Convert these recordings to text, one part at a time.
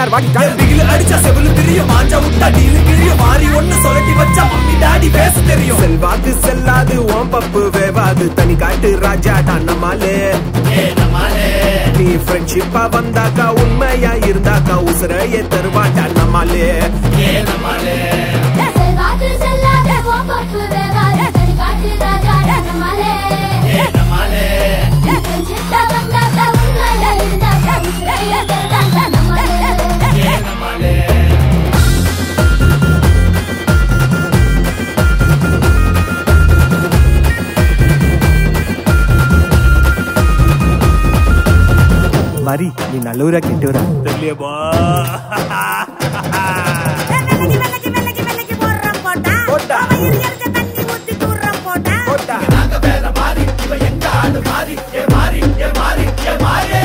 யார் வாங்கிட்டான் பிகில் அடிச்சா செவிலு தெரியும் மாஞ்சா விட்டா டீலு கிழியும் மாறி ஒண்ணு சொல்லட்டி வச்சா மம்மி டாடி பேச தெரியும் செல்வாக்கு செல்லாது ஓம் பப்பு வேவாது தனி காட்டு ராஜா தான் நம்மாலே நீ ஃப்ரெண்ட்ஷிப்பா வந்தாக்கா உண்மையா இருந்தாக்கா உசுரையே தருவாட்டா நம்மாலே செல்வாக்கு செல்லாத கோபப்பு வேகாத தனிக்காட்டு ராஜா நம்மாலே சித்தா வந்தாக்க உண்மையா இருந்தாக்க உசிரைய தந்தாக்க நம்மாலே மரி நீ நல்லூரா கெட்டூரா விலகி விலகி விலகி விலகி போடுறோம் போட்டா போட்டா. அவன் இரு இருக்க தண்ணி ஊத்தி தூரம் போட்டா போட்டா நாங்க வேற மாறி இவ எங்க ஆளு மாறி ஏ மாறி ஏ மாறி ஏ மாறி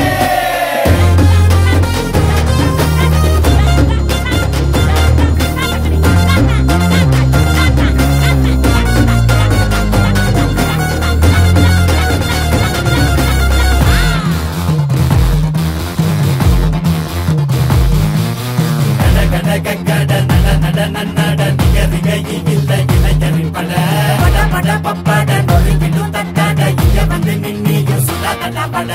பட பட பப்பட நொறுங்கிடும் தட்டட இங்க வந்து நின்னியும் சுடாதடா பட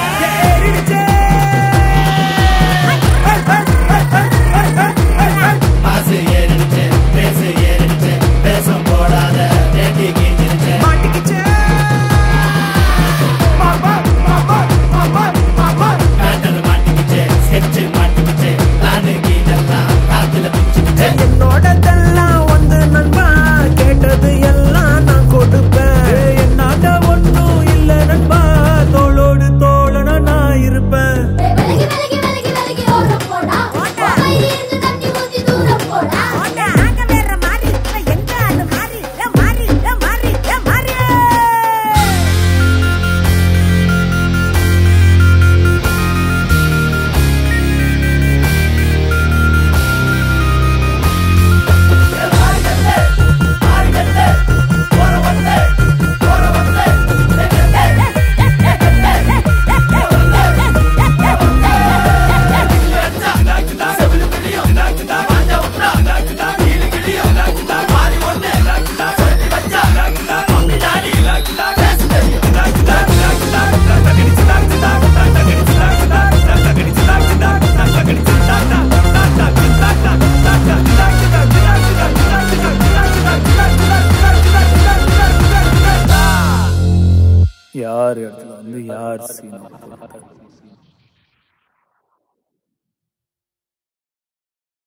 மாசு ஏறிடுச்சு பேசு ஏறிடுச்சு பேசம் போடாத தேட்டி கீஞ்சிருச்சு மாட்டிக்கிச்சே பேட்டர் மாட்டிக்கிச்சு ஸ்கெட்ச் மாட்டிக்கிச்சு பிளானு கீழெல்லாம் காத்துல பிடிச்சிக்கிச்சு என்னோடதெல்லாம் வந்து நண்பா கேட்டது எல்லாம் நான் கொடுப்பேன் என்னாட்ட ஒண்ணும் இல்ல நண்பா தோளோடு தோழனா நான் இருப்பேன் விலகி விலகி விலகி விலகி ஓரம் போடா மயிரி இருந்து தண்ணி ஊத்தி தூரம் போடா போட்டா ஆக வேற மாறி இவன் எங்க ஆளு மாறி ஏ மாறி ஏ மாறி ஏ மாறி யார் இடத்துல வந்து யார் சீனா